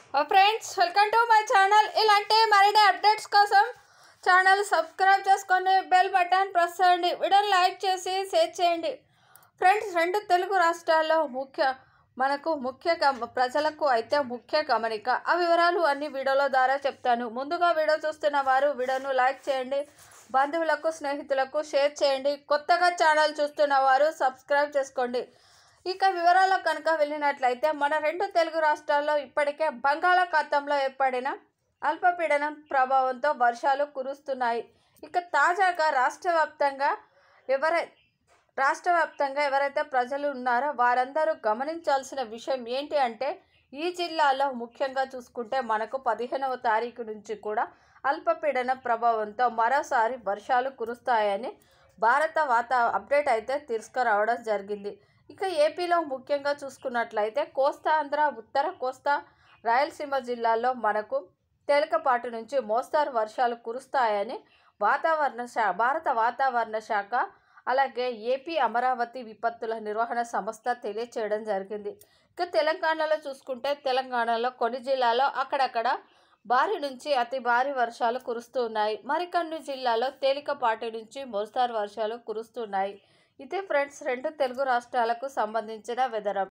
friends welcome to my channel ఇలాంటి మరిన్ని updates కోసం ఛానల్ సబ్స్క్రైబ్ చేసుకొని బెల్ బటన్ ప్రెస్ చేయండి వీడియోని లైక్ చేసి షేర్ చేయండి ఫ్రెండ్స్ రెండు తెలుగు రాష్ట్రాల్లో ముఖ్య మనకు ముఖ్య గమ ప్రజలకు అయితే ముఖ్య గమనిక ఆ వివరాలు అన్ని వీడియోల ద్వారా చెప్తాను ముందుగా వీడియో చూస్తున్న వారు వీడియోను లైక్ చేయండి బంధువులకు స్నేహితులకు షేర్ చేయండి కొత్తగా ఛానల్ చూస్తున్న వారు సబ్స్క్రైబ్ చేసుకోండి ఇక వివరాల్లో కనుక వెళ్ళినట్లయితే మన రెండు తెలుగు రాష్ట్రాల్లో ఇప్పటికే బంగాళాఖాతంలో ఏర్పడిన అల్పపీడనం ప్రభావంతో వర్షాలు కురుస్తున్నాయి ఇక తాజాగా రాష్ట్ర వ్యాప్తంగా ఎవరై రాష్ట్ర వ్యాప్తంగా ఎవరైతే ప్రజలు ఉన్నారో వారందరూ గమనించాల్సిన విషయం ఏంటి అంటే ఈ జిల్లాలో ముఖ్యంగా చూసుకుంటే మనకు పదిహేనవ తారీఖు నుంచి కూడా అల్పపీడన ప్రభావంతో మరోసారి వర్షాలు కురుస్తాయని భారత వాత అప్డేట్ అయితే తీసుకురావడం జరిగింది ఇక ఏపీలో ముఖ్యంగా చూసుకున్నట్లయితే కోస్తాంధ్ర ఉత్తర కోస్తా రాయలసీమ జిల్లాల్లో మనకు తేలికపాటి నుంచి మోస్తారు వర్షాలు కురుస్తాయని వాతావరణ శా భారత వాతావరణ శాఖ అలాగే ఏపీ అమరావతి విపత్తుల నిర్వహణ సంస్థ తెలియచేయడం జరిగింది ఇక తెలంగాణలో చూసుకుంటే తెలంగాణలో కొన్ని జిల్లాల్లో అక్కడక్కడ భారీ నుంచి అతి భారీ వర్షాలు కురుస్తున్నాయి మరికొన్ని జిల్లాల్లో తేలికపాటి నుంచి మోస్తారు వర్షాలు కురుస్తున్నాయి ఇదే ఫ్రెండ్స్ రెండు తెలుగు రాష్ట్రాలకు సంబంధించిన వెదర్